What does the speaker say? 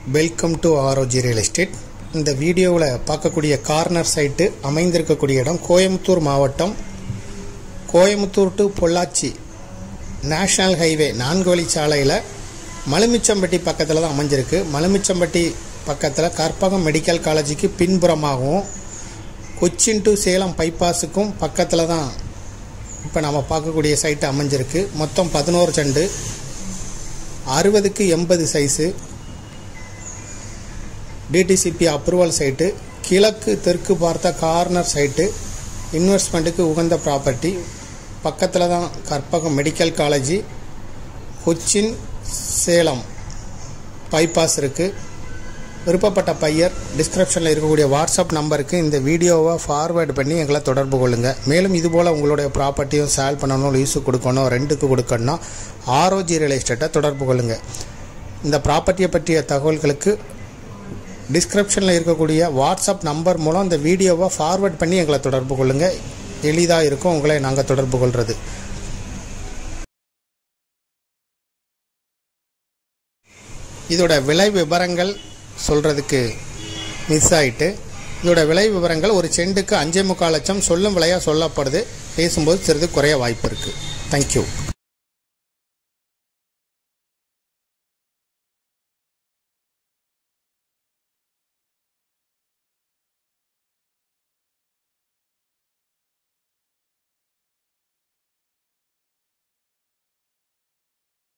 welcome to ஆரோஜி real estate இந்த வீடியோவில் பார்க்கக்கூடிய கார்னர் சைட்டு அமைந்திருக்கக்கூடிய இடம் கோயம்புத்தூர் மாவட்டம் Coimbatore to Pollachi national highway நான்கு வழிச்சாலையில் மலுமிச்சம்பட்டி பக்கத்தில் தான் அமைஞ்சிருக்கு மலுமிச்சம்பட்டி பக்கத்தில் கற்பகம் மெடிக்கல் காலேஜுக்கு பின்புறமாகவும் கொச்சின் டு சேலம் பைபாஸுக்கும் பக்கத்தில் தான் இப்போ நம்ம பார்க்கக்கூடிய சைட்டு அமைஞ்சிருக்கு மொத்தம் பதினோரு செண்டு அறுபதுக்கு எண்பது சைஸு டிடிசிபி அப்ரூவல் சைட்டு கிழக்கு தெற்கு பார்த்த கார்னர் சைட்டு இன்வெஸ்ட்மெண்ட்டுக்கு உகந்த ப்ராப்பர்ட்டி பக்கத்தில் தான் Karpagam medical college Cochin Salem bypass இருக்குது விருப்பப்பட்ட பையர் டிஸ்கிரிப்ஷனில் இருக்கக்கூடிய வாட்ஸ்அப் நம்பருக்கு இந்த வீடியோவை ஃபார்வேர்டு பண்ணி எங்களை தொடர்பு கொள்ளுங்கள் மேலும் இதுபோல் உங்களுடைய ப்ராப்பர்ட்டியும் சேல் பண்ணணும் லீஸுக்கு கொடுக்கணும் ரெண்டுக்கு கொடுக்கணும்னா ஆரோஜி ரியல் எஸ்டேட்டை தொடர்பு கொள்ளுங்கள் இந்த ப்ராப்பர்ட்டியை பற்றிய தகவல்களுக்கு டிஸ்கிரிப்ஷனில் இருக்கக்கூடிய வாட்ஸ்அப் நம்பர் மூலம் இந்த வீடியோவை ஃபார்வேர்ட் பண்ணி எங்களை தொடர்பு கொள்ளுங்கள் எளிதாக இருக்கும் உங்களை நாங்கள் தொடர்பு கொள்வது இதோட விலை விவரங்கள் சொல்கிறதுக்கு மிஸ் ஆயிட்டு இதோட விலை விவரங்கள் ஒரு செண்டுக்கு அஞ்சே முக்கால் லட்சம் சொல்லும் விலையாக சொல்லப்படுது பேசும்போது சிறிது குறைய வாய்ப்பு இருக்குது தேங்க்யூ